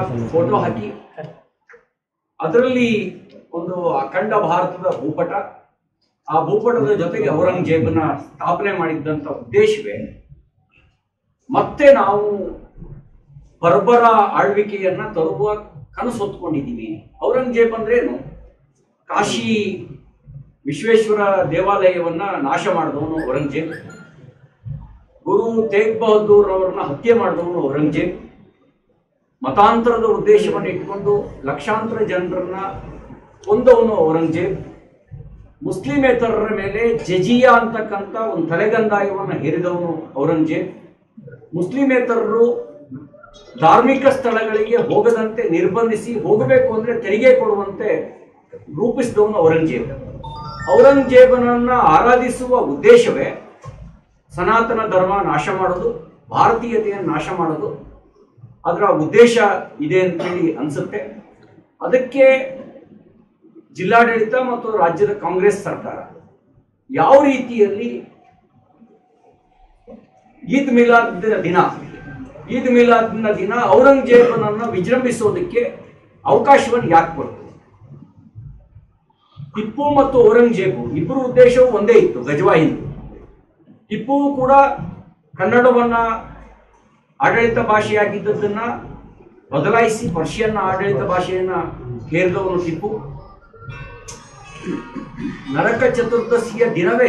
Photo ಹಾಕಿ ಅದರಲ್ಲಿ ಒಂದು ಅಖಂಡ ಭಾರತದ ಭೂಪಟ ಆ ಭೂಪಟದ ಜೊತೆಗೆ ಔರಂಗಜೇಬನ ಸ್ಥಾಪನೆ ಮಾಡಿದ್ದಂತ ಉದ್ದೇಶವೇ ಮತ್ತೆ ನಾವು ಬರ್ಬರ ಆಳ್ವಿಕೆಯನ್ನ ತರುವ ಕನಸು ಹೊತ್ಕೊಂಡಿದ್ದೀವಿ ಔರಂಗಜೇಬ್ ಅಂದ್ರೇನು ಕಾಶಿ ವಿಶ್ವೇಶ್ವರ ದೇವಾಲಯವನ್ನ ನಾಶ ಮಾಡಿದವನು ಔರಂಗಜೇಬ್ ಗುರು ತೇಗ್ ಬಹದ್ದೂರ್ ಅವರನ್ನ ಹತ್ಯೆ ಮಾಡಿದವನು ಔರಂಗಜೇಬ್ ಮತಾಂತರದ ಉದ್ದೇಶವನ್ನು ಇಟ್ಕೊಂಡು ಲಕ್ಷಾಂತರ ಜನರನ್ನ ಕೊಂದವನು ಔರಂಗಜೇಬ್ ಮುಸ್ಲಿಮೇತರರ ಮೇಲೆ ಜಜಿಯಾ ಅಂತಕ್ಕಂಥ ಒಂದು ತಲೆಗಂದಾಯವನ್ನು ಹೇರಿದವನು ಔರಂಗಜೇಬ್ ಮುಸ್ಲಿಮೇತರರು ಧಾರ್ಮಿಕ ಸ್ಥಳಗಳಿಗೆ ಹೋಗದಂತೆ ನಿರ್ಬಂಧಿಸಿ ಹೋಗಬೇಕು ಅಂದ್ರೆ ತೆರಿಗೆ ಕೊಡುವಂತೆ ರೂಪಿಸಿದವನು ಔರಂಗಜೇಬ್ ಔರಂಗಜೇಬನನ್ನ ಆರಾಧಿಸುವ ಉದ್ದೇಶವೇ ಸನಾತನ ಧರ್ಮ ನಾಶ ಮಾಡೋದು ಭಾರತೀಯತೆಯನ್ನು ನಾಶ ಮಾಡೋದು ಅದರ ಉದ್ದೇಶ ಇದೆ ಅಂತೇಳಿ ಅನ್ಸುತ್ತೆ ಅದಕ್ಕೆ ಜಿಲ್ಲಾಡಳಿತ ಮತ್ತು ರಾಜ್ಯದ ಕಾಂಗ್ರೆಸ್ ಸರ್ಕಾರ ಯಾವ ರೀತಿಯಲ್ಲಿ ಈದ್ ಮಿಲಾದ್ ದಿನ ಈದ್ ಮಿಲಾದ್ನ ದಿನ ಔರಂಗಜೇಬನನ್ನ ವಿಜೃಂಭಿಸೋದಕ್ಕೆ ಅವಕಾಶವನ್ನು ಯಾಕೆ ಕೊಡ್ತು ಟಿಪ್ಪು ಮತ್ತು ಔರಂಗಜೇಬು ಇಬ್ಬರು ಉದ್ದೇಶವು ಒಂದೇ ಇತ್ತು ಗಜವಾ ಹಿಂದೂ ಟಿಪ್ಪು ಕೂಡ ಕನ್ನಡವನ್ನ ಆಡಳಿತ ಭಾಷೆಯಾಗಿದ್ದದನ್ನ ಬದಲಾಯಿಸಿ ಪರ್ಷಿಯನ್ನ ಆಡಳಿತ ಭಾಷೆಯನ್ನ ಹೇರಿದವನು ಟಿಪ್ಪು ನರಕ ಚತುರ್ದಶಿಯ ದಿನವೇ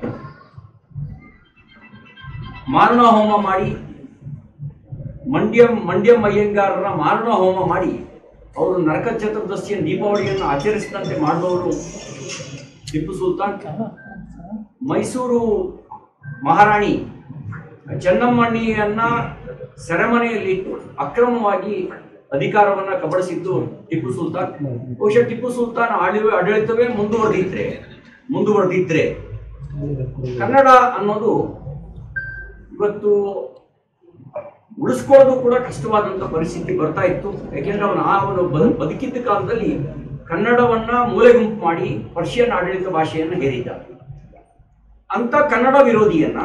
ಮಾರಣ ಹೋಮ ಮಾಡಿ ಮಂಡ್ಯ ಮಂಡ್ಯಂ ಅಯ್ಯಂಗಾರರ ಮಾರಣ ಹೋಮ ಮಾಡಿ ಅವರು ನರಕ ಚತುರ್ದಶಿಯ ದೀಪಾವಳಿಯನ್ನು ಆಚರಿಸಿದಂತೆ ಮಾಡಿದವರು ಟಿಪ್ಪು ಸುಲ್ತಾನ್ ಮೈಸೂರು ಮಹಾರಾಣಿ ಚೆನ್ನಮ್ಮಣ್ಣಿಯನ್ನ ಸೆರೆಮನೆಯಲ್ಲಿ ಅಕ್ರಮವಾಗಿ ಅಧಿಕಾರವನ್ನ ಕಬಳಿಸಿದ್ದು ಟಿಪ್ಪು ಸುಲ್ತಾನ್ ಬಹುಶಃ ಟಿಪ್ಪು ಸುಲ್ತಾನ್ ಆಳಿವೆ ಆಡಳಿತವೇ ಮುಂದುವರೆದಿದ್ರೆ ಮುಂದುವರೆದಿದ್ರೆ ಕನ್ನಡ ಅನ್ನೋದು ಇವತ್ತು ಉಳಿಸ್ಕೊಳ್ಳೋದು ಕೂಡ ಕಷ್ಟವಾದಂತ ಪರಿಸ್ಥಿತಿ ಬರ್ತಾ ಇತ್ತು ಯಾಕೆಂದ್ರೆ ಅವನು ಆ ಅವನು ಬದು- ಬದುಕಿದ್ದ ಕಾಲದಲ್ಲಿ ಕನ್ನಡವನ್ನ ಮೂಲೆಗುಂಪು ಮಾಡಿ ಪರ್ಷಿಯನ್ ಆಡಳಿತ ಭಾಷೆಯನ್ನು ಹೇರಿದ್ದ ಅಂತ ಕನ್ನಡ ವಿರೋಧಿಯನ್ನ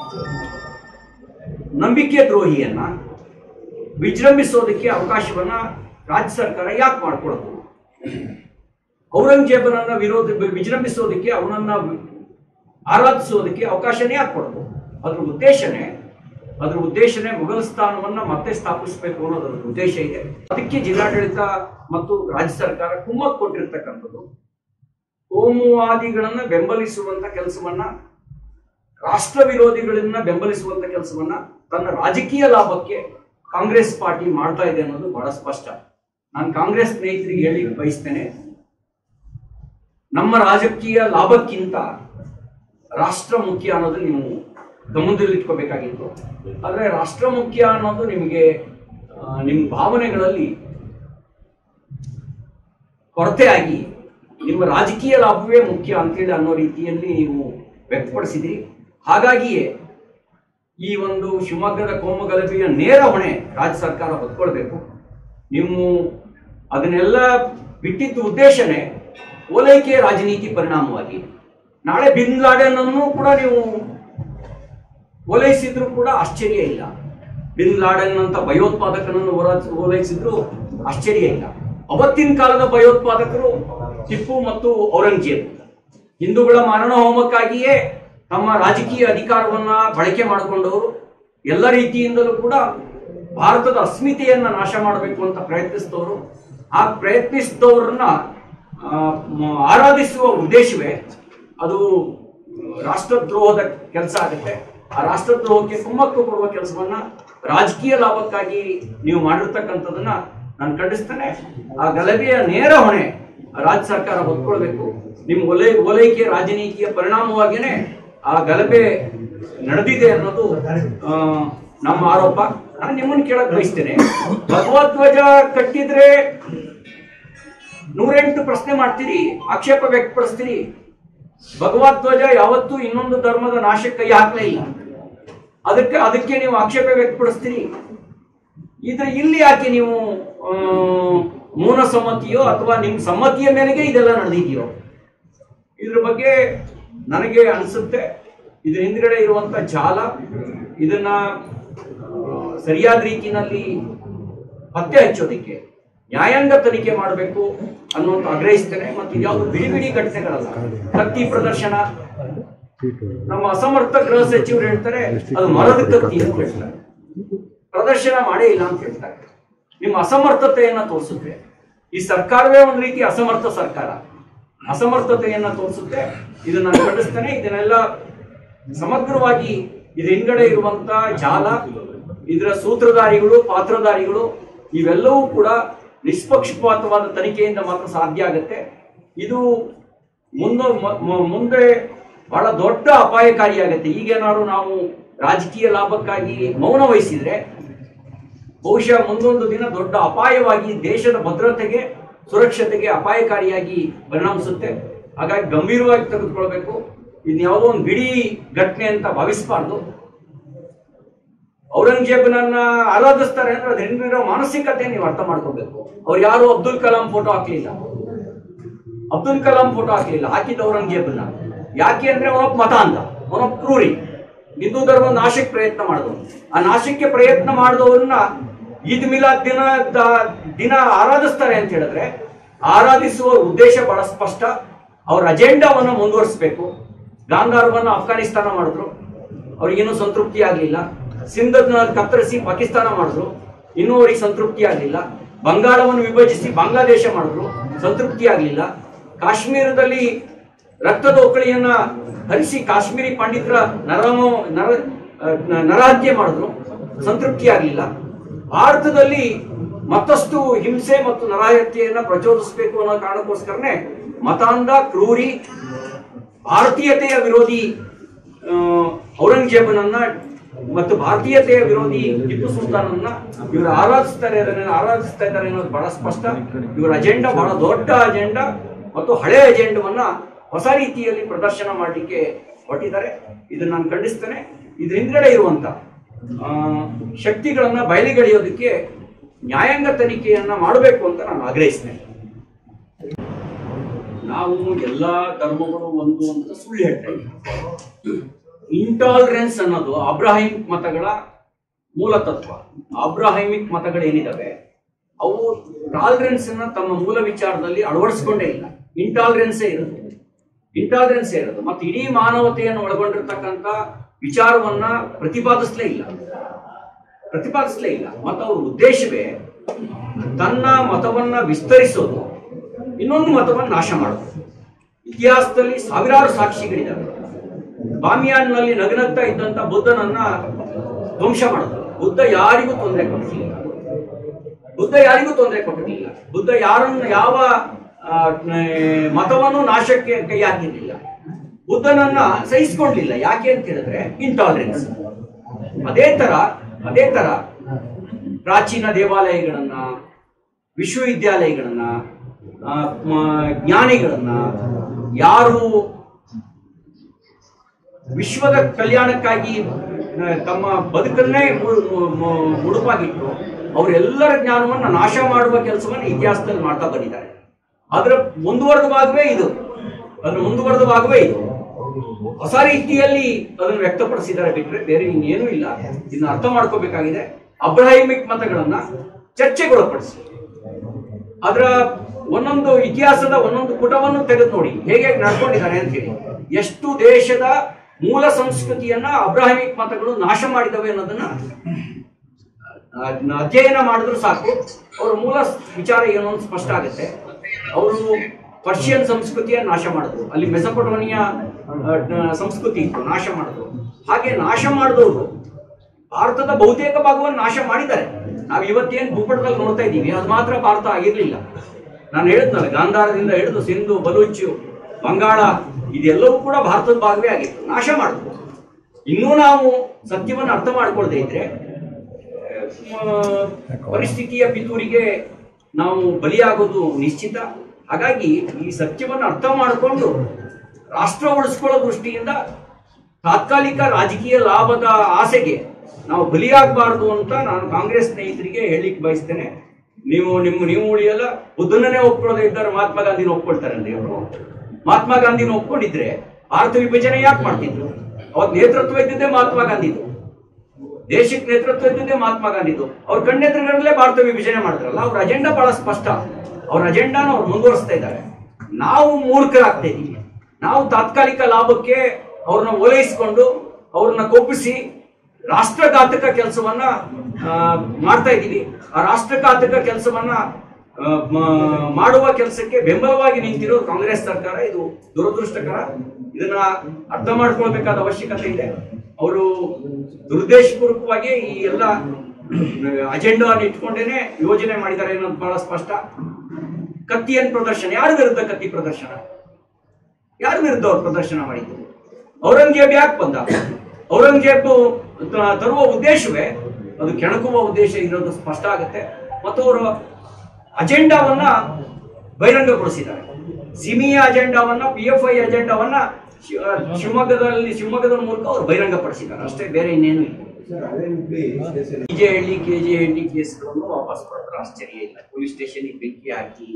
ನಂಬಿಕೆ ದ್ರೋಹಿಯನ್ನ ವಿಜೃಂಭಿಸೋದಕ್ಕೆ ಅವಕಾಶವನ್ನ ರಾಜ್ಯ ಸರ್ಕಾರ ಯಾಕೆ ಮಾಡ್ಕೊಳ್ತು ಔರಂಗಜೇಬನನ್ನ ವಿರೋಧ ವಿಜೃಂಭಿಸೋದಕ್ಕೆ ಅವನನ್ನ ಆರಾಧಿಸೋದಕ್ಕೆ ಅವಕಾಶನೇ ಯಾಕೆ ಕೊಡ್ತು ಅದ್ರ ಉದ್ದೇಶನೇ ಅದ್ರ ಉದ್ದೇಶನೇ ಮೊಘಲ್ ಸ್ಥಾನವನ್ನ ಮತ್ತೆ ಸ್ಥಾಪಿಸಬೇಕು ಅನ್ನೋದ್ರ ಉದ್ದೇಶ ಇದೆ ಅದಕ್ಕೆ ಜಿಲ್ಲಾಡಳಿತ ಮತ್ತು ರಾಜ್ಯ ಸರ್ಕಾರ ಕುಮ್ಮಕ್ ಕೊಟ್ಟಿರ್ತಕ್ಕಂಥದ್ದು ಕೋಮುವಾದಿಗಳನ್ನ ಬೆಂಬಲಿಸುವಂತ ಕೆಲಸವನ್ನ ರಾಷ್ಟ್ರ ವಿರೋಧಿಗಳನ್ನ ಬೆಂಬಲಿಸುವಂತ ಕೆಲಸವನ್ನ ತನ್ನ ರಾಜಕೀಯ ಲಾಭಕ್ಕೆ ಕಾಂಗ್ರೆಸ್ ಪಾರ್ಟಿ ಮಾಡ್ತಾ ಇದೆ ಅನ್ನೋದು ಬಹಳ ಸ್ಪಷ್ಟ ನಾನು ಕಾಂಗ್ರೆಸ್ ಸ್ನೇಹಿತರಿಗೆ ಹೇಳಿ ಬಯಸ್ತೇನೆ ನಮ್ಮ ರಾಜಕೀಯ ಲಾಭಕ್ಕಿಂತ ರಾಷ್ಟ್ರ ಮುಖ್ಯ ಅನ್ನೋದು ನೀವು ಗಮನದಲ್ಲಿಟ್ಕೋಬೇಕಾಗಿತ್ತು ಆದ್ರೆ ರಾಷ್ಟ್ರ ಮುಖ್ಯ ಅನ್ನೋದು ನಿಮಗೆ ಆ, ನಿಮ್ಮ ಭಾವನೆಗಳಲ್ಲಿ ಕೊರತೆಯಾಗಿ ನಿಮ್ಮ ರಾಜಕೀಯ ಲಾಭವೇ ಮುಖ್ಯ ಅಂತೇಳಿ ಅನ್ನೋ ರೀತಿಯಲ್ಲಿ ನೀವು ವ್ಯಕ್ತಪಡಿಸಿದ್ರಿ ಹಾಗಾಗಿಯೇ ಈ ಒಂದು ಶಿವಮೊಗ್ಗದ ಕೋಮು ಗಲಭೆಯ ನೇರ ಹೊಣೆ ರಾಜ್ಯ ಸರ್ಕಾರ ಹೊತ್ಕೊಳ್ಬೇಕು ನೀವು ಅದನ್ನೆಲ್ಲ ಬಿಟ್ಟಿದ್ದ ಉದ್ದೇಶನೇ ಓಲೈಕೆ ರಾಜನೀತಿ ಪರಿಣಾಮವಾಗಿ ನಾಳೆ ಬಿನ್ ಲಾಡೆನ್ ಅನ್ನು ಕೂಡ ನೀವು ಓಲೈಸಿದ್ರು ಕೂಡ ಆಶ್ಚರ್ಯ ಇಲ್ಲ ಬಿನ್ ಲಾಡೆನ್ ಅಂತ ಭಯೋತ್ಪಾದಕನನ್ನು ಓಲೈಸ್- ಓಲೈಸಿದ್ರು ಆಶ್ಚರ್ಯ ಇಲ್ಲ ಅವತ್ತಿನ ಕಾಲದ ಭಯೋತ್ಪಾದಕರು ಟಿಪ್ಪು ಮತ್ತು ಔರಂಗಜೇಬ್ ಹಿಂದೂಗಳ ಮಾರಣ ಹೋಮಕ್ಕಾಗಿಯೇ ತಮ್ಮ ರಾಜಕೀಯ ಅಧಿಕಾರವನ್ನ ಬಳಕೆ ಮಾಡಿಕೊಂಡವರು ಎಲ್ಲ ರೀತಿಯಿಂದಲೂ ಕೂಡ ಭಾರತದ ಅಸ್ಮಿತೆಯನ್ನ ನಾಶ ಮಾಡಬೇಕು ಅಂತ ಪ್ರಯತ್ನಿಸಿದವರು ಆ ಪ್ರಯತ್ನಿಸಿದವ್ರನ್ನ ಆ, ಮ- ಆರಾಧಿಸುವ ಉದ್ದೇಶವೇ ಅದು ರಾಷ್ಟ್ರದ್ರೋಹದ ಕೆಲಸ ಆಗುತ್ತೆ ಆ ರಾಷ್ಟ್ರದ್ರೋಹಕ್ಕೆ ಕುಮ್ಮಕ್ಕು ಕೊಡುವ ಕೆಲಸವನ್ನ ರಾಜಕೀಯ ಲಾಭಕ್ಕಾಗಿ ನೀವು ಮಾಡಿರ್ತಕ್ಕಂಥದನ್ನ ನಾನು ಖಂಡಿಸ್ತೇನೆ ಆ ಗಲಭೆಯ ನೇರ ಹೊಣೆ ರಾಜ್ಯ ಸರ್ಕಾರ ಹೊತ್ಕೊಳ್ಬೇಕು ನಿಮ್ಮ ಒಲೈ ಓಲೈಕೆ ರಾಜನೀತಿಯ ಪರಿಣಾಮವಾಗಿಯೇ ಆ ಗಲಭೆ ನಡೆದಿದೆ ಅನ್ನೋದು ಆ, ನಮ್ಮ ಆರೋಪ ನಾನು ನಿಮ್ಮನ್ನು ಕೇಳಕ್ ಬಯಸ್ತೇನೆ ಭಗವಧ್ವಜ ಕಟ್ಟಿದ್ರೆ ನೂರೆಂಟು ಪ್ರಶ್ನೆ ಮಾಡ್ತೀರಿ ಆಕ್ಷೇಪ ವ್ಯಕ್ತಪಡಿಸ್ತೀರಿ ಭಗವಧ್ವಜ ಯಾವತ್ತೂ ಇನ್ನೊಂದು ಧರ್ಮದ ನಾಶಕ್ಕೆ ಕೈ ಹಾಕ್ಲೇ ಇಲ್ಲ ಅದಕ್ಕೆ ಅದಕ್ಕೆ ನೀವು ಆಕ್ಷೇಪ ವ್ಯಕ್ತಪಡಿಸ್ತೀರಿ ಇದ್ರ ಇಲ್ಲಿ ಯಾಕೆ ನೀವು ಆ, ಮೌನ ಸಮ್ಮತಿಯೋ ಅಥವಾ ನಿಮ್ಮ ಸಮ್ಮತಿಯ ಮೇರೆಗೆ ಇದೆಲ್ಲ ನಡೆದಿದೆಯೋ ಇದ್ರ ಬಗ್ಗೆ ನನಗೆ ಅನಿಸುತ್ತೆ ಇದ್ರ ಹಿಂದ್ಗಡೆ ಇರುವಂತ ಜಾಲ ಇದನ್ನ ಆ, ಸರಿಯಾದ ರೀತಿನಲ್ಲಿ ಪತ್ತೆ ಹಚ್ಚೋದಿಕ್ಕೆ ನ್ಯಾಯಾಂಗ ತನಿಖೆ ಮಾಡಬೇಕು ಅನ್ನುವಂತ ಆಗ್ರಹಿಸ್ತೇನೆ ಮತ್ತು ಇದ್ಯಾವುದು ಬಿಡಿ ಬಿಡಿ ಘಟನೆಗಳಲ್ಲ ಕತ್ತಿ ಪ್ರದರ್ಶನ ನಮ್ಮ ಅಸಮರ್ಥ ಗೃಹ ಸಚಿವರು ಹೇಳ್ತಾರೆ ಅದು ಮರದ ಕತ್ತಿ ಅಂತ ಹೇಳ್ತಾರೆ ಪ್ರದರ್ಶನ ಮಾಡೇ ಇಲ್ಲ ಅಂತ ಹೇಳ್ತಾರೆ ನಿಮ್ಮ ಅಸಮರ್ಥತೆಯನ್ನ ತೋರಿಸುತ್ತೆ ಈ ಸರ್ಕಾರವೇ ಒಂದು ರೀತಿ ಅಸಮರ್ಥ ಸರ್ಕಾರ ಅಸಮರ್ಥತೆಯನ್ನ ತೋರಿಸುತ್ತೆ ಇದನ್ನ ನಾನು ಖಂಡಿಸ್ತೇನೆ ಇದನ್ನೆಲ್ಲ ಸಮಗ್ರವಾಗಿ ಇದ್ರ ಹಿಂಗಡೆ ಇರುವಂತ ಜಾಲ ಇದರ ಸೂತ್ರಧಾರಿಗಳು ಪಾತ್ರಧಾರಿಗಳು ಇವೆಲ್ಲವೂ ಕೂಡ ನಿಷ್ಪಕ್ಷಪಾತವಾದ ತನಿಖೆಯಿಂದ ಮಾತ್ರ ಸಾಧ್ಯ ಆಗುತ್ತೆ ಇದು ಮುಂದೆ ಮ- ಮ- ಮುಂದೆ ಬಹಳ ದೊಡ್ಡ ಅಪಾಯಕಾರಿಯಾಗತ್ತೆ ಈಗೇನಾದ್ರು ನಾವು ರಾಜಕೀಯ ಲಾಭಕ್ಕಾಗಿ ಮೌನ ವಹಿಸಿದ್ರೆ ಬಹುಶಃ ಮುಂದೊಂದು ದಿನ ದೊಡ್ಡ ಅಪಾಯವಾಗಿ ದೇಶದ ಭದ್ರತೆಗೆ ಸುರಕ್ಷತೆಗೆ ಅಪಾಯಕಾರಿಯಾಗಿ ಪರಿಣಮಿಸುತ್ತೆ ಹಾಗಾಗಿ ಗಂಭೀರವಾಗಿ ತೆಗೆದುಕೊಳ್ಬೇಕು ಇನ್ ಯಾವುದೋ ಒಂದು ಬಿಡಿ ಘಟನೆ ಅಂತ ಭಾವಿಸಬಾರ್ದು ಔರಂಗಜೇಬನನ್ನ ಆರಾಧಿಸ್ತಾರೆ ಅಂದ್ರೆ ಅದ್ರ ಹಿಂದಿರೋ ಮಾನಸಿಕತೆ ನೀವು ಅರ್ಥ ಮಾಡ್ಕೋಬೇಕು ಅವ್ರು ಯಾರು ಅಬ್ದುಲ್ ಕಲಾಂ ಫೋಟೋ ಹಾಕ್ಲಿಲ್ಲ ಅಬ್ದುಲ್ ಕಲಾಂ ಫೋಟೋ ಹಾಕ್ಲಿಲ್ಲ ಹಾಕಿದ್ದ ಔರಂಗಜೇಬನ್ನ ಯಾಕೆ ಅಂದ್ರೆ ಅವನೊಬ್ಬ ಮತ ಅಂತ ಅವನೊಬ್ಬ ಕ್ರೂರಿ ಹಿಂದೂ ಧರ್ಮ ನಾಶಕ್ಕೆ ಪ್ರಯತ್ನ ಮಾಡಿದವನು ಆ ನಾಶಕ್ಕೆ ಪ್ರಯತ್ನ ಮಾಡಿದವನ್ನ ಈದ್ ಮಿಲಾದ್ ದಿನ ದ- ದಿನ ಆರಾಧಿಸ್ತಾರೆ ಅಂತ ಹೇಳಿದ್ರೆ ಆರಾಧಿಸುವ ಉದ್ದೇಶ ಬಹಳ ಸ್ಪಷ್ಟ ಅವ್ರ ಅಜೆಂಡಾವನ್ನು ಮುಂದುವರಿಸಬೇಕು ಗಾಂಧಾರವನ್ನು ಅಫ್ಘಾನಿಸ್ತಾನ ಮಾಡಿದ್ರು ಅವ್ರಿಗಿನ್ನೂ ಸಂತೃಪ್ತಿ ಆಗಲಿಲ್ಲ ಸಿಂಧನ ಕತ್ತರಿಸಿ ಪಾಕಿಸ್ತಾನ ಮಾಡಿದ್ರು ಇನ್ನೂ ಅವ್ರಿಗೆ ಸಂತೃಪ್ತಿ ಆಗಲಿಲ್ಲ ಬಂಗಾಳವನ್ನು ವಿಭಜಿಸಿ ಬಾಂಗ್ಲಾದೇಶ ಮಾಡಿದ್ರು ಸಂತೃಪ್ತಿ ಆಗಲಿಲ್ಲ ಕಾಶ್ಮೀರದಲ್ಲಿ ರಕ್ತದ ಒಕ್ಕಳಿಯನ್ನ ಹರಿಸಿ ಕಾಶ್ಮೀರಿ ಪಂಡಿತರ ನರಮ ನರ ಅಹ್, ನ- ನರಹತ್ಯೆ ಮಾಡಿದ್ರು ಸಂತೃಪ್ತಿ ಆಗಲಿಲ್ಲ ಭಾರತದಲ್ಲಿ ಮತ್ತಷ್ಟು ಹಿಂಸೆ ಮತ್ತು ನರಹತ್ಯೆಯನ್ನ ಪ್ರಚೋದಿಸಬೇಕು ಅನ್ನೋ ಕಾರಣಕ್ಕೋಸ್ಕರನೇ ಮತಾಂಧ ಕ್ರೂರಿ ಭಾರತೀಯತೆಯ ವಿರೋಧಿ ಆ, ಔರಂಗಜೇಬನನ್ನ ಮತ್ತು ಭಾರತೀಯತೆಯ ವಿರೋಧಿ ಟಿಪ್ಪು ಸುಲ್ತಾನನ್ನ ಇವರು ಆರಾಧಿಸ್ತಾರೆ ಅದನ್ನ ಆರಾಧಿಸ್ತಾ ಇದ್ದಾರೆ ಅನ್ನೋದು ಬಹಳ ಸ್ಪಷ್ಟ ಇವರ ಅಜೆಂಡಾ ಬಹಳ ದೊಡ್ಡ ಅಜೆಂಡಾ ಮತ್ತು ಹಳೆಯ ಅಜೆಂಡವನ್ನ ಹೊಸ ರೀತಿಯಲ್ಲಿ ಪ್ರದರ್ಶನ ಮಾಡಲಿಕ್ಕೆ ಹೊರಟಿದ್ದಾರೆ ಇದನ್ನ ನಾನು ಖಂಡಿಸ್ತೇನೆ ಇದ್ರ ಹಿಂದ್ಗಡೆ ಇರುವಂತ ಆ, ಶಕ್ತಿಗಳನ್ನ ಬಯಲಿಗೆಳೆಯೋದಕ್ಕೆ ನ್ಯಾಯಾಂಗ ತನಿಖೆಯನ್ನ ಮಾಡಬೇಕು ಅಂತ ನಾನು ಆಗ್ರಹಿಸ್ತೇನೆ ನಾವು ಎಲ್ಲಾ ಧರ್ಮಗಳು ಒಂದು ಅಂತ ಸುಳ್ಳು ಹೇಳ್ತಾ ಇದ್ದೀವಿ ಇಂಟಾಲರೆನ್ಸ್ ಅನ್ನೋದು ಅಬ್ರಾಹಿಂ ಮತಗಳ ಮೂಲ ತತ್ವ ಅಬ್ರಾಹಿಮಿಕ್ ಮತಗಳೇನಿದಾವೆ ಅವು ಟಾಲರೆನ್ಸ್ ಅನ್ನ ತಮ್ಮ ಮೂಲ ವಿಚಾರದಲ್ಲಿ ಅಳವಡಿಸ್ಕೊಂಡೇ ಇಲ್ಲ ಇಂಟಾಲರೆನ್ಸೇ ಇರೋದು ಇಂಟಾಲರೆನ್ಸೇ ಇರೋದು ಮತ್ತು ಇಡೀ ಮಾನವತೆಯನ್ನು ಒಳಗೊಂಡಿರ್ತಕ್ಕಂಥ ವಿಚಾರವನ್ನ ಪ್ರತಿಪಾದಿಸಲೇ ಇಲ್ಲ ಪ್ರತಿಪಾದಿಸಲೇ ಇಲ್ಲ ಮತ್ತು ಅವ್ರ ಉದ್ದೇಶವೇ ತನ್ನ ಮತವನ್ನ ವಿಸ್ತರಿಸೋದು ಇನ್ನೊಂದು ಮತವನ್ನು ನಾಶ ಮಾಡೋದು ಇತಿಹಾಸದಲ್ಲಿ ಸಾವಿರಾರು ಸಾಕ್ಷಿಗಳಿದ್ದಾವೆ ಬಾಮಿಯಾನ್ನಲ್ಲಿ ನಗನಗ್ತಾ ಇದ್ದಂತ ಬುದ್ಧನನ್ನ ಧ್ವಂಸ ಮಾಡೋದು ಬುದ್ಧ ಯಾರಿಗೂ ತೊಂದರೆ ಕೊಟ್ಟಿಲ್ಲ ಬುದ್ಧ ಯಾರಿಗೂ ತೊಂದರೆ ಕೊಟ್ಟಿಲ್ಲ ಬುದ್ಧ ಯಾರನ್ನು ಯಾವ ಆ, ನ- ಮತವನ್ನು ನಾಶಕ್ಕೆ ಕೈ ಹಾಕಿರ್ಲಿಲ್ಲ ಬುದ್ಧನನ್ನ ಸಹಿಸ್ಕೊಂಡಿಲ್ಲ ಯಾಕೆ ಅಂತ ಹೇಳಿದ್ರೆ ಇಂಟಾಲರೆನ್ಸ್ ಅದೇ ತರ ಅದೇ ತರ ಪ್ರಾಚೀನ ದೇವಾಲಯಗಳನ್ನ ವಿಶ್ವವಿದ್ಯಾಲಯಗಳನ್ನ ಆ, ಮ- ಜ್ಞಾನಿಗಳನ್ನ ಯಾರು ವಿಶ್ವದ ಕಲ್ಯಾಣಕ್ಕಾಗಿ ಆ, ತಮ್ಮ ಬದುಕನ್ನೇ ಮು- ಮು- ಮು- ಮುಡುಪಾಗಿಟ್ಟು ಅವರೆಲ್ಲರ ಜ್ಞಾನವನ್ನ ನಾಶ ಮಾಡುವ ಕೆಲಸವನ್ನು ಇತಿಹಾಸದಲ್ಲಿ ಮಾಡ್ತಾ ಬಂದಿದ್ದಾರೆ ಅದರ ಮುಂದುವರೆದ ಭಾಗವೇ ಇದು ಅದರ ಮುಂದುವರೆದ ಭಾಗವೇ ಇದು ಹೊಸ ರೀತಿಯಲ್ಲಿ ಅದನ್ನು ವ್ಯಕ್ತಪಡಿಸಿದ್ದಾರೆ ಬಿಟ್ಟರೆ ಬೇರೆ ಇನ್ನೇನೂ ಇಲ್ಲ ಇದನ್ನ ಅರ್ಥ ಮಾಡ್ಕೋಬೇಕಾಗಿದೆ ಅಬ್ರಾಹಿಮಿಕ್ ಮತಗಳನ್ನ ಚರ್ಚೆಗೊಳಪಡಿಸಿ ಅದರ ಒಂದೊಂದು ಇತಿಹಾಸದ ಒಂದೊಂದು ಪುಟವನ್ನು ತೆಗೆದು ನೋಡಿ ಹೇಗೆ ನಡ್ಕೊಂಡಿದ್ದಾರೆ ಅಂತ ಹೇಳಿ ಎಷ್ಟು ದೇಶದ ಮೂಲ ಸಂಸ್ಕೃತಿಯನ್ನ ಅಬ್ರಾಹಿಮಿಕ್ ಮತಗಳು ನಾಶ ಮಾಡಿದವೆ ಅನ್ನೋದನ್ನ ಅದ್ನ ಅಧ್ಯಯನ ಮಾಡಿದ್ರು ಸಾಕು ಅವ್ರ ಮೂಲ ವಿಚಾರ ಏನು ಅಂತ ಸ್ಪಷ್ಟ ಆಗುತ್ತೆ ಅವರು ಪರ್ಷಿಯನ್ ಸಂಸ್ಕೃತಿಯ ನಾಶ ಮಾಡಿದ್ರು ಅಲ್ಲಿ ಮೆಸಪಟೋನಿಯ ಸಂಸ್ಕೃತಿ ಇತ್ತು ನಾಶ ಮಾಡಿದ್ರು ಹಾಗೆ ನಾಶ ಮಾಡಿದವರು ಭಾರತದ ಬಹುತೇಕ ಭಾಗವನ್ನು ನಾಶ ಮಾಡಿದ್ದಾರೆ ನಾವು ಇವತ್ತೇನು ಭೂಪಟದಲ್ಲಿ ನೋಡ್ತಾ ಇದ್ದೀವಿ ಅದು ಮಾತ್ರ ಭಾರತ ಆಗಿರ್ಲಿಲ್ಲ ನಾನು ಹೇಳಿದ್ನಲ್ಲ ಗಾಂಧಾರದಿಂದ ಹಿಡಿದು ಸಿಂಧು ಬಲೂಚು ಬಂಗಾಳ ಇದೆಲ್ಲವೂ ಕೂಡ ಭಾರತದ ಭಾಗವೇ ಆಗಿತ್ತು ನಾಶ ಮಾಡಿದ್ರು ಇನ್ನೂ ನಾವು ಸತ್ಯವನ್ನು ಅರ್ಥ ಮಾಡ್ಕೊಳ್ದೇ ಇದ್ರೆ ಆ, ಪರಿಸ್ಥಿತಿಯ ಪಿತೂರಿಗೆ ನಾವು ಬಲಿಯಾಗೋದು ನಿಶ್ಚಿತ ಹಾಗಾಗಿ ಈ ಸತ್ಯವನ್ನು ಅರ್ಥ ಮಾಡಿಕೊಂಡು ರಾಷ್ಟ್ರ ಉಳಿಸ್ಕೊಳ್ಳೋ ದೃಷ್ಟಿಯಿಂದ ತಾತ್ಕಾಲಿಕ ರಾಜಕೀಯ ಲಾಭದ ಆಸೆಗೆ ನಾವು ಬಲಿಯಾಗಬಾರದು ಅಂತ ನಾನು ಕಾಂಗ್ರೆಸ್ ಸ್ನೇಹಿತರಿಗೆ ಹೇಳಿಕ್ ಬಯಸ್ತೇನೆ ನೀವು ನಿಮ್ಮ ನೀವು ಉಳಿಯಲ್ಲ ಬುದ್ಧನನ್ನೇ ಒಪ್ಕೊಳ್ಳೋದೇ ಇದ್ದಾರೆ ಮಹಾತ್ಮ ಗಾಂಧಿನ ಒಪ್ಕೊಳ್ತಾರೆ ಅಂದ್ರೆ ಇವರು ಮಹಾತ್ಮ ಗಾಂಧಿನ ಒಪ್ಕೊಂಡಿದ್ರೆ ಭಾರತ ವಿಭಜನೆ ಯಾಕೆ ಮಾಡ್ತಿದ್ರು ಅವತ್ತು ನೇತೃತ್ವ ಇದ್ದಿದ್ದೇ ಮಹಾತ್ಮ ಗಾಂಧಿದು ದೇಶಕ್ಕೆ ನೇತೃತ್ವ ಇದ್ದಿದ್ದೇ ಮಹಾತ್ಮ ಗಾಂಧಿದು ಅವ್ರ ಕಣ್ಣೆದುರುಗಡಲೇ ಭಾರತ ವಿಭಜನೆ ಮಾಡಿದ್ರಲ್ಲ ಅವ್ರ ಅಜೆಂಡಾ ಬಹಳ ಸ್ಪಷ್ಟ ಅವ್ರ ಅಜೆಂಡಾನ ಅವ್ರು ಮುಂದುವರಿಸ್ತಾ ಇದ್ದಾರೆ ನಾವು ಮೂರ್ಖರಾಗ್ತಾ ಇದೀವಿ ನಾವು ತಾತ್ಕಾಲಿಕ ಲಾಭಕ್ಕೆ ಅವ್ರನ್ನ ಓಲೈಸಿಕೊಂಡು ಅವ್ರನ್ನ ಕೊಪ್ಪಿಸಿ ರಾಷ್ಟ್ರಘಾತಕ ಕೆಲಸವನ್ನ ಆ, ಮಾಡ್ತಾ ಇದ್ದೀವಿ ಆ ರಾಷ್ಟ್ರಘಾತಕ ಕೆಲಸವನ್ನ ಆ, ಮ- ಮಾಡುವ ಕೆಲಸಕ್ಕೆ ಬೆಂಬಲವಾಗಿ ನಿಂತಿರೋ ಕಾಂಗ್ರೆಸ್ ಸರ್ಕಾರ ಇದು ದುರದೃಷ್ಟಕರ ಇದನ್ನ ಅರ್ಥ ಮಾಡ್ಕೊಳ್ಬೇಕಾದ ಅವಶ್ಯಕತೆ ಇದೆ ಅವರು ದುರುದ್ದೇಶಪೂರ್ವಕವಾಗಿ ಈ ಎಲ್ಲ ಅಜೆಂಡಾ ಇಟ್ಕೊಂಡೇನೆ ಯೋಜನೆ ಮಾಡಿದ್ದಾರೆ ಅನ್ನೋದು ಬಹಳ ಸ್ಪಷ್ಟ ಕತ್ತಿಯನ್ ಪ್ರದರ್ಶನ ಯಾರ ವಿರುದ್ಧ ಕತ್ತಿ ಪ್ರದರ್ಶನ ಯಾರ ವಿರುದ್ಧ ಅವ್ರು ಪ್ರದರ್ಶನ ಮಾಡಿದ್ರು ಔರಂಗಜೇಬ್ ಯಾಕೆ ಬಂದ ಔರಂಗಜೇಬ್ ತ- ತರುವ ಉದ್ದೇಶವೇ ಅದು ಕೆಣಕುವ ಉದ್ದೇಶ ಇರೋದು ಸ್ಪಷ್ಟ ಆಗುತ್ತೆ ಮತ್ತು ಅವರು ಅಜೆಂಡಾವನ್ನ ಬಹಿರಂಗಗೊಳಿಸಿದ್ದಾರೆ ಸಿಮಿಯ ಅಜೆಂಡಾವನ್ನ ಪಿ ಎಫ್ ಐ ಅಜೆಂಡಾವನ್ನ ಶಿ- ಶಿವಮೊಗ್ಗದಲ್ಲಿ ಶಿವಮೊಗ್ಗದ ಮೂಲಕ ಅವರು ಬಹಿರಂಗಪಡಿಸಿದ್ದಾರೆ ಅಷ್ಟೇ ಬೇರೆ ಇನ್ನೇನು ಇಲ್ಲ ಡಿಜೆ ಹಳ್ಳಿ ಕೆಜೆ ಹಳ್ಳಿ ಕೇಸ್ಗಳನ್ನು ವಾಪಸ್ ಪಡೆದ್ರೆ ಆಶ್ಚರ್ಯ ಇಲ್ಲ ಪೊಲೀಸ್ ಸ್ಟೇಷನ್ಗೆ ಬೆಂಕಿ ಹಾಕಿ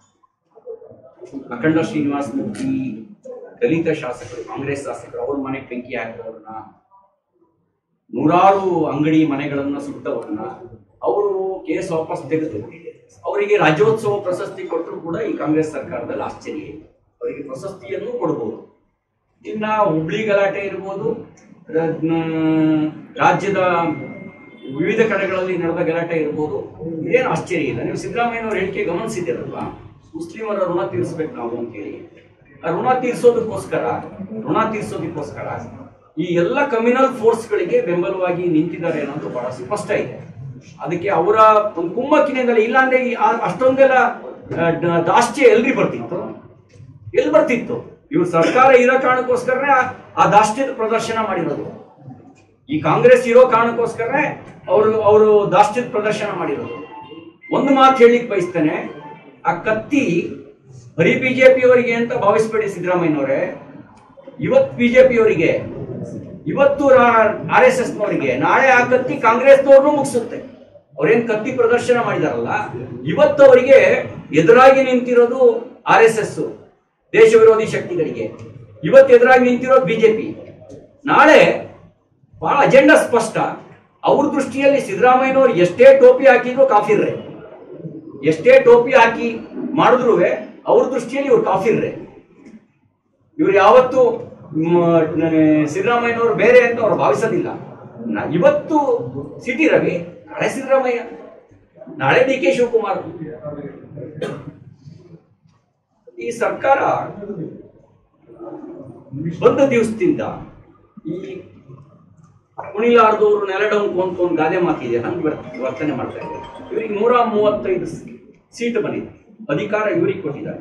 ಅಖಂಡ ಶ್ರೀನಿವಾಸ್ ಮೂರ್ತಿ ದಲಿತ ಶಾಸಕರು ಕಾಂಗ್ರೆಸ್ ಶಾಸಕರು ಅವ್ರ ಮನೆಗೆ ಬೆಂಕಿ ಹಾಕಿದವ್ರನ್ನ ನೂರಾರು ಅಂಗಡಿ ಮನೆಗಳನ್ನ ಸುಟ್ಟವ್ರನ್ನ ಅವರು ಕೇಸ್ ವಾಪಸ್ ತೆಗೆದು ಅವರಿಗೆ ರಾಜ್ಯೋತ್ಸವ ಪ್ರಶಸ್ತಿ ಕೊಟ್ಟರು ಕೂಡ ಈ ಕಾಂಗ್ರೆಸ್ ಸರ್ಕಾರದಲ್ಲಿ ಆಶ್ಚರ್ಯ ಇಲ್ಲ ಅವರಿಗೆ ಪ್ರಶಸ್ತಿಯನ್ನು ಕೊಡ್ಬೋದು ಇನ್ನ ಹುಬ್ಳಿ ಗಲಾಟೆ ಇರ್ಬೋದು ರ- ನ- ರಾಜ್ಯದ ವಿವಿಧ ಕಡೆಗಳಲ್ಲಿ ನಡೆದ ಗಲಾಟೆ ಇರ್ಬೋದು ಇದೇನು ಆಶ್ಚರ್ಯ ಇಲ್ಲ ನೀವು ಸಿದ್ದರಾಮಯ್ಯನವ್ರ ಹೇಳಿಕೆ ಗಮನಿಸಿದ್ದೀರಲ್ವಾ ಮುಸ್ಲಿಮರ ಋಣ ತೀರಿಸ್ಬೇಕು ನಾವು ಅಂತೇಳಿ ಆ ಋಣ ತೀರಿಸೋದಕ್ಕೋಸ್ಕರ ಋಣ ತೀರಿಸೋದಕ್ಕೋಸ್ಕರ ಈ ಎಲ್ಲ ಕಮ್ಯುನಲ್ ಫೋರ್ಸ್ಗಳಿಗೆ ಬೆಂಬಲವಾಗಿ ನಿಂತಿದ್ದಾರೆ ಅನ್ನೋದು ಬಹಳ ಸ್ಪಷ್ಟ ಇದೆ ಅದಕ್ಕೆ ಅವರ ಒಂದು ಕುಮ್ಮಕ್ಕಿನಿಂದಲೇ ಇಲ್ಲಾಂದ್ರೆ ಈ ಆ- ಅಷ್ಟೊಂದೆಲ್ಲ ಆ, ದ- ದಾಷ್ಟ್ಯ ಎಲ್ರಿ ಬರ್ತಿತ್ತು ಎಲ್ಲಿ ಬರ್ತಿತ್ತು ಇವ್ರು ಸರ್ಕಾರ ಇರೋ ಕಾರಣಕ್ಕೋಸ್ಕರನೇ ಆ- ಆ ದಾಷ್ಟ್ಯದ ಪ್ರದರ್ಶನ ಮಾಡಿರೋದು ಈ ಕಾಂಗ್ರೆಸ್ ಇರೋ ಕಾರಣಕ್ಕೋಸ್ಕರನೇ ಅವರು ಅವರು ದಾಷ್ಟ್ಯದ ಪ್ರದರ್ಶನ ಮಾಡಿರೋದು ಒಂದು ಮಾತು ಹೇಳಿಕ್ ಬಯಸ್ತೇನೆ ಆ ಕತ್ತಿ ಬರೀ ಬಿಜೆಪಿ ಅವರಿಗೆ ಅಂತ ಭಾವಿಸ್ಬೇಡಿ ಸಿದ್ದರಾಮಯ್ಯನವರೇ ಇವತ್ ಬಿಜೆಪಿ ಅವರಿಗೆ ಇವತ್ತು ಆರ್ ಎಸ್ ಎಸ್ ನವರಿಗೆ ನಾಳೆ ಆ ಕತ್ತಿ ಕಾಂಗ್ರೆಸ್ನವ್ರನ್ನೂ ಮುಗಿಸುತ್ತೆ ಅವ್ರೇನ್ ಕತ್ತಿ ಪ್ರದರ್ಶನ ಮಾಡಿದಾರಲ್ಲ ಇವತ್ತು ಅವರಿಗೆ ಎದುರಾಗಿ ನಿಂತಿರೋದು ಆರ್ ಎಸ್ ಎಸ್ ದೇಶ ವಿರೋಧಿ ಶಕ್ತಿಗಳಿಗೆ ಇವತ್ತು ಎದುರಾಗಿ ನಿಂತಿರೋದು ಬಿಜೆಪಿ ನಾಳೆ ಬಹಳ ಅಜೆಂಡಾ ಸ್ಪಷ್ಟ ಅವ್ರ ದೃಷ್ಟಿಯಲ್ಲಿ ಸಿದ್ದರಾಮಯ್ಯನವ್ರು ಎಷ್ಟೇ ಟೋಪಿ ಹಾಕಿದ್ರು ಕಾಫಿರ್ರೆ ಎಷ್ಟೇ ಟೋಪಿ ಹಾಕಿ ಮಾಡಿದ್ರು ಅವ್ರ ದೃಷ್ಟಿಯಲ್ಲಿ ಇವ್ರು ಕಾಫಿರ್ರೆ ಇವ್ರು ಯಾವತ್ತು ಸಿದ್ದರಾಮಯ್ಯನವರು ಬೇರೆ ಅಂತ ಅವ್ರು ಭಾವಿಸೋದಿಲ್ಲ ನ- ಇವತ್ತು ಸಿಟಿ ರವಿ ನಾಳೆ ಸಿದ್ದರಾಮಯ್ಯ ನಾಳೆ ಡಿ ಕೆ ಶಿವಕುಮಾರ್ ಈ ಸರ್ಕಾರ ಬಂದ ದಿವಸದಿಂದ ಈ ಕುಣಿಲಾರ್ದವ್ರು ನೆಲಡಂಕು ಅಂತ ಒಂದು ಗಾದೆ ಮಾತಿದೆ ಹಂಗೆ ವರ್- ವರ್ತನೆ ಮಾಡ್ತಾ ಇದ್ದಾರೆ ಇವರಿಗೆ ನೂರ ಮೂವತ್ತೈದು ಸೀಟ್ ಬಂದಿದೆ ಅಧಿಕಾರ ಇವರಿಗೆ ಕೊಟ್ಟಿದ್ದಾರೆ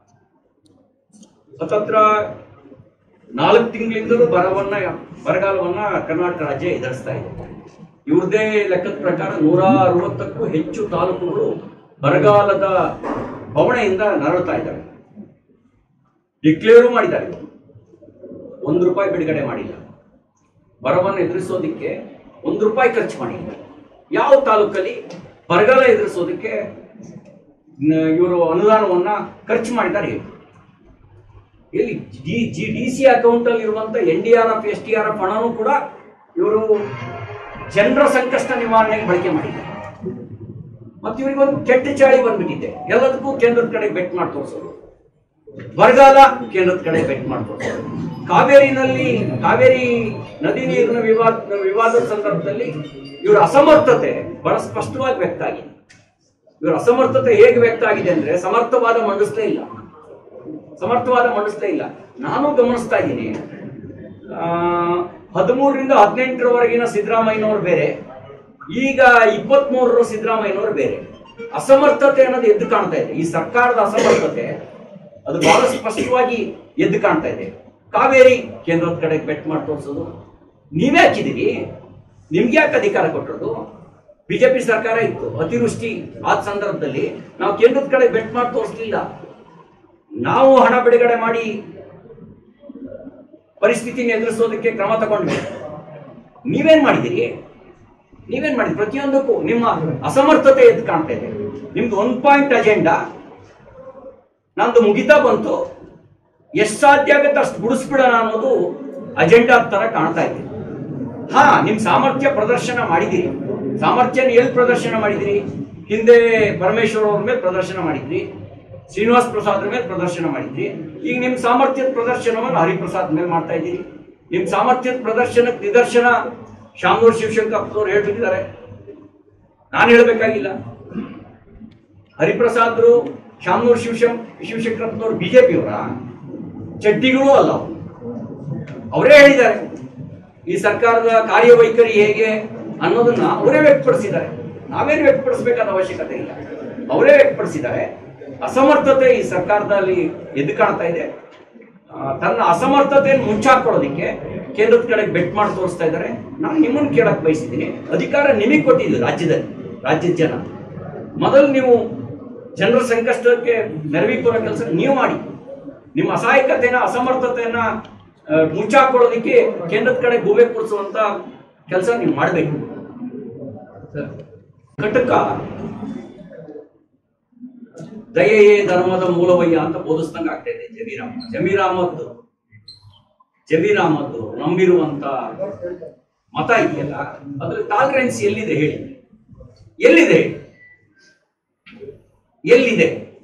ಹತ್ತತ್ರ ನಾಲ್ಕು ತಿಂಗಳಿಂದಲೂ ಬರವನ್ನ ಬರಗಾಲವನ್ನ ಕರ್ನಾಟಕ ರಾಜ್ಯ ಎದುರಿಸ್ತಾ ಇದೆ ಇವ್ರದೇ ಲೆಕ್ಕದ ಪ್ರಕಾರ ನೂರ ಅರವತ್ತಕ್ಕೂ ಹೆಚ್ಚು ತಾಲೂಕುಗಳು ಬರಗಾಲದ ಬವಣೆಯಿಂದ ನರಳ್ತಾ ಇದ್ದಾವೆ ಡಿಕ್ಲೇರು ಮಾಡಿದ್ದಾರೆ ಒಂದು ರೂಪಾಯಿ ಬಿಡುಗಡೆ ಮಾಡಿಲ್ಲ ಬರವನ್ನು ಎದುರಿಸೋದಕ್ಕೆ ಒಂದು ರೂಪಾಯಿ ಖರ್ಚು ಮಾಡಿಲ್ಲ ಯಾವ ತಾಲೂಕಲ್ಲಿ ಬರಗಾಲ ಎದುರಿಸೋದಕ್ಕೆ ಇವರು ಅನುದಾನವನ್ನ ಖರ್ಚು ಮಾಡಿದ್ದಾರೆ ಹೇಳಿ ಇಲ್ಲಿ D G D C account ಅಲ್ಲಿ ಇರುವಂತ N D R F S T R F ಹಣನೂ ಕೂಡ ಇವರು ಜನರ ಸಂಕಷ್ಟ ನಿವಾರಣೆಗೆ ಬಳಕೆ ಮಾಡಿದ್ದಾರೆ ಮತ್ತೆ ಇವರಿಗೆ ಒಂದು ಕೆಟ್ಟ ಚಾಳಿ ಬಂದ್ಬಿಟ್ಟಿದೆ ಎಲ್ಲದಕ್ಕೂ ಕೇಂದ್ರದ ಕಡೆ ಬೆಟ್ ಮಾಡಿ ತೋರಿಸೋದು ಬರಗಾಲ ಕೇಂದ್ರದ ಕಡೆ ಬೆಟ್ ಮಾಡಿ ತೋರಿಸೋದು ಕಾವೇರಿನಲ್ಲಿ ಕಾವೇರಿ ನದಿ ನೀರಿನ ವಿವಾದ ವಿವಾದದ ಸಂದರ್ಭದಲ್ಲಿ ಇವರ ಅಸಮರ್ಥತೆ ಬಹಳ ಸ್ಪಷ್ಟವಾಗಿ ವ್ಯಕ್ತ ಆಗಿದೆ ಇವರ ಅಸಮರ್ಥತೆ ಹೇಗೆ ವ್ಯಕ್ತ ಆಗಿದೆ ಅಂದ್ರೆ ಸಮರ್ಥವಾದ ಮಂಡಿಸ್ಲೇ ಇಲ್ಲ ಸಮರ್ಥವಾದ ಮಂಡಿಸ್ತಾ ಇಲ್ಲ ನಾನು ಗಮನಿಸ್ತಾ ಇದ್ದೀನಿ ಆ, ಹದಿಮೂರರಿಂದ ಹದಿನೆಂಟರವರೆಗಿನ ಸಿದ್ದರಾಮಯ್ಯನವರು ಬೇರೆ ಈಗ ಇಪ್ಪತ್ತ್ ಮೂರರ ಸಿದ್ದರಾಮಯ್ಯನವರು ಬೇರೆ ಅಸಮರ್ಥತೆ ಅನ್ನೋದು ಎದ್ದು ಕಾಣ್ತಾ ಇದೆ ಈ ಸರ್ಕಾರದ ಅಸಮರ್ಥತೆ ಅದು ಬಹಳ ಸ್ಪಷ್ಟವಾಗಿ ಎದ್ದು ಕಾಣ್ತಾ ಇದೆ ಕಾವೇರಿ ಕೇಂದ್ರದ ಕಡೆ ಬೆಟ್ ಮಾಡಿ ತೋರಿಸೋದು ನೀವೇ ಹಾಕಿದ್ದೀರಿ ನಿಮ್ಗೆ ಯಾಕೆ ಅಧಿಕಾರ ಕೊಟ್ಟರು ಬಿಜೆಪಿ ಸರ್ಕಾರ ಇತ್ತು ಅತಿವೃಷ್ಟಿ ಆದ ಸಂದರ್ಭದಲ್ಲಿ ನಾವು ಕೇಂದ್ರದ ಕಡೆ ಬೆಟ್ ಮಾಡಿ ತೋರಿಸ್ಲಿಲ್ಲ ನಾವು ಹಣ ಬಿಡುಗಡೆ ಮಾಡಿ ಪರಿಸ್ಥಿತಿನ ಎದುರಿಸೋದಕ್ಕೆ ಕ್ರಮ ತಗೊಂಡ್ವಿ ನೀವೇನ್ ಮಾಡಿದಿರಿ ನೀವೇನ್ ಮಾಡಿದ್ರಿ ಪ್ರತಿಯೊಂದಕ್ಕೂ ನಿಮ್ಮ ಅಸಮರ್ಥತೆ ಎದ್ದು ಕಾಣ್ತಾ ಇದೆ ನಿಮ್ದು ಒನ್ ಪಾಯಿಂಟ್ ಅಜೆಂಡಾ ನಂದು ಮುಗಿತಾ ಬಂತು ಎಷ್ಟು ಸಾಧ್ಯ ಆಗುತ್ತೆ ಅಷ್ಟು ಬಿಡಿಸ್ಬಿಡೋಣ ಅನ್ನೋದು ಅಜೆಂಡಾ ತರ ಕಾಣ್ತಾ ಇದೆ ಹಾ ನಿಮ್ ಸಾಮರ್ಥ್ಯ ಪ್ರದರ್ಶನ ಮಾಡಿದಿರಿ ಸಾಮರ್ಥ್ಯನ ಎಲ್ಲಿ ಪ್ರದರ್ಶನ ಮಾಡಿದಿರಿ ಹಿಂದೆ ಪರಮೇಶ್ವರ್ ಅವ್ರ ಮೇಲೆ ಪ್ರದರ್ಶನ ಮಾಡಿದ್ರಿ ಶ್ರೀನಿವಾಸ್ ಪ್ರಸಾದ್ ಮೇಲೆ ಪ್ರದರ್ಶನ ಮಾಡಿದ್ರಿ ಈಗ ನಿಮ್ ಸಾಮರ್ಥ್ಯದ ಪ್ರದರ್ಶನವನ್ನು ಹರಿಪ್ರಸಾದ್ ಮೇಲೆ ಮಾಡ್ತಾ ಇದ್ದೀರಿ ನಿಮ್ ಸಾಮರ್ಥ್ಯದ ಪ್ರದರ್ಶನಕ್ಕೆ ನಿದರ್ಶನ ಶಾಮನೂರ್ ಶಿವಶಂಕರಪ್ಪನವ್ರು ಹೇಳ್ಬಿಟ್ಟಿದ್ದಾರೆ ನಾನು ಹೇಳ್ಬೇಕಾಗಿಲ್ಲ ಹರಿಪ್ರಸಾದ್ರು ಶಾಮನೂರ್ ಶಿವಶಂ ಶಿವಶಂಕರಪ್ಪನವ್ರು ಬಿಜೆಪಿಯವರ ಚಡ್ಡಿಗಳೂ ಅಲ್ಲ ಅವ್ರು. ಅವರೇ ಹೇಳಿದ್ದಾರೆ ಈ ಸರ್ಕಾರದ ಕಾರ್ಯವೈಖರಿ ಹೇಗೆ ಅನ್ನೋದನ್ನ ಅವರೇ ವ್ಯಕ್ತಪಡಿಸಿದ್ದಾರೆ ನಾವೇನು ವ್ಯಕ್ತಪಡಿಸಬೇಕಾದ ಅವಶ್ಯಕತೆ ಇಲ್ಲ ಅವರೇ ವ್ಯಕ್ತಪಡಿಸಿದ್ದಾರೆ ಅಸಮರ್ಥತೆ ಈ ಸರ್ಕಾರದಲ್ಲಿ ಎದ್ದು ಕಾಣ್ತಾ ಇದೆ ಆ, ತನ್ನ ಅಸಮರ್ಥತೆಯನ್ನು ಮುಚ್ಚಾಕೊಳ್ಳೋದಿಕ್ಕೆ ಕೇಂದ್ರದ ಕಡೆ ಬೆಟ್ ಮಾಡಿ ತೋರಿಸ್ತಾ ಇದ್ದಾರೆ ನಾನು ನಿಮ್ಮನ್ನು ಕೇಳಕ್ ಬಯಸಿದ್ದೀನಿ ಅಧಿಕಾರ ನಿಮಗೆ ಕೊಟ್ಟಿದ್ದೀವಿ ರಾಜ್ಯದಲ್ಲಿ ರಾಜ್ಯದ ಜನ ಮೊದಲು ನೀವು ಜನರ ಸಂಕಷ್ಟಕ್ಕೆ ನೆರವಿಗೆ ಬರೋ ಕೆಲಸ ನೀವು ಮಾಡಿ ನಿಮ್ಮ ಅಸಹಾಯಕತೆನ ಅಸಮರ್ಥತೆಯನ್ನ ಆ, ಮುಚ್ಚಾಕೊಳ್ಳೋದಿಕ್ಕೆ ಕೇಂದ್ರದ ಕಡೆ ಗೂಬೆ ಕೂರಿಸುವಂತ ಕೆಲಸ ನೀವು ಮಾಡಬೇಕು ಕಟಕ ದಯೆಯೇ ಧರ್ಮದ ಮೂಲವಯ್ಯ ಅಂತ ಬೋಧಿಸ್ದಂಗ ಆಗ್ತಾ ಇದೆ ಜಮೀರ್ ಅಹಮದ್ ಜಮೀರ್ ಅಹಮದ್ ಜಮೀರ್ ಅಹಮದ್ ನಂಬಿರುವಂತ ಮತ ಇದೆಯಲ್ಲ ಅದ್ರ ಟಾಲರೆನ್ಸ್ ಎಲ್ಲಿದೆ ಹೇಳಿ ಎಲ್ಲಿದೆ ಎಲ್ಲಿದೆ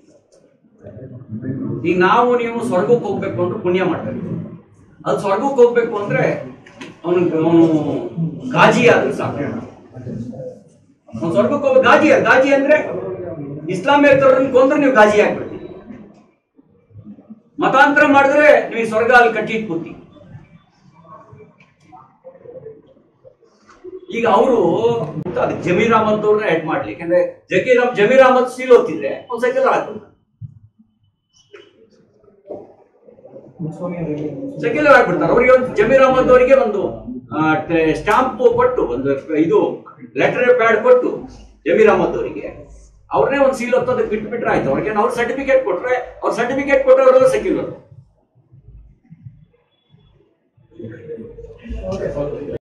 ಈಗ ನಾವು ನೀವು ಸ್ವರ್ಗಕ್ಕೆ ಹೋಗ್ಬೇಕು ಅಂದ್ರೆ ಪುಣ್ಯ ಮಾಡ್ಬೇಕು ಅದು ಸ್ವರ್ಗಕ್ಕೆ ಹೋಗ್ಬೇಕು ಅಂದ್ರೆ ಅವನು ಅವನು ಗಾಜಿ ಆದ್ರೆ ಸಾಕು ಅವ್ನು ಸ್ವರ್ಗಕ್ಕೆ ಹೋಗ್ಬೇಕು ಗಾಜಿ ಗಾಜಿ ಅಂದ್ರೆ ಇಸ್ಲಾಮಿಯೇತರನ್ನ ಕೊಂದ್ರೆ ನೀವು ಗಾಜಿ ಆಗ್ಬಿಡ್ತೀವಿ ಮತಾಂತರ ಮಾಡಿದ್ರೆ ನೀವು ಈ ಸ್ವರ್ಗ ಅಲ್ಲಿ ಕಟ್ಟಿ ಕೂತಿ ಈಗ ಅವರು ಅದಕ್ಕೆ ಜಮೀರ್ ಅಹಮದ್ ಅವ್ರನ್ನ ಆಡ್ ಮಾಡ್ಲಿ ಯಾಕಂದ್ರೆ ಜಕೀರ್ ಅಹ್- ಜಮೀರ್ ಅಹಮದ್ ಸೀಲ್ ಓದ್ತಿದ್ರೆ ಅವ್ನು ಸೈಕಲ್ ಆಗ್ಬೋದು ಸೆಕ್ಯುಲರ್ ಆಗ್ಬಿಡ್ತಾರೆ ಅವರಿಗೆ ಒಂದು ಜಮೀರ್ ಅಹಮದ್ ಅವರಿಗೆ ಒಂದು ಸ್ಟಾಂಪ್ ಕೊಟ್ಟು ಒಂದು ಇದು ಲೆಟರ್ ಪ್ಯಾಡ್ ಕೊಟ್ಟು ಜಮೀರ್ ಅಹಮದ್ ಅವರಿಗೆ ಅವ್ರನ್ನೇ ಒಂದು ಸೀಲ್ ಹೊತ್ತೋದಕ್ಕೆ ಬಿಟ್ಬಿಟ್ರೆ ಆಯ್ತು ಅವ್ರಿಗೆ ಅವ್ರ ಸರ್ಟಿಫಿಕೇಟ್ ಕೊಟ್ರೆ ಅವ್ರ ಸರ್ಟಿಫಿಕೇಟ್ ಕೊಟ್ಟವರು ಸೆಕ್ಯುಲರ್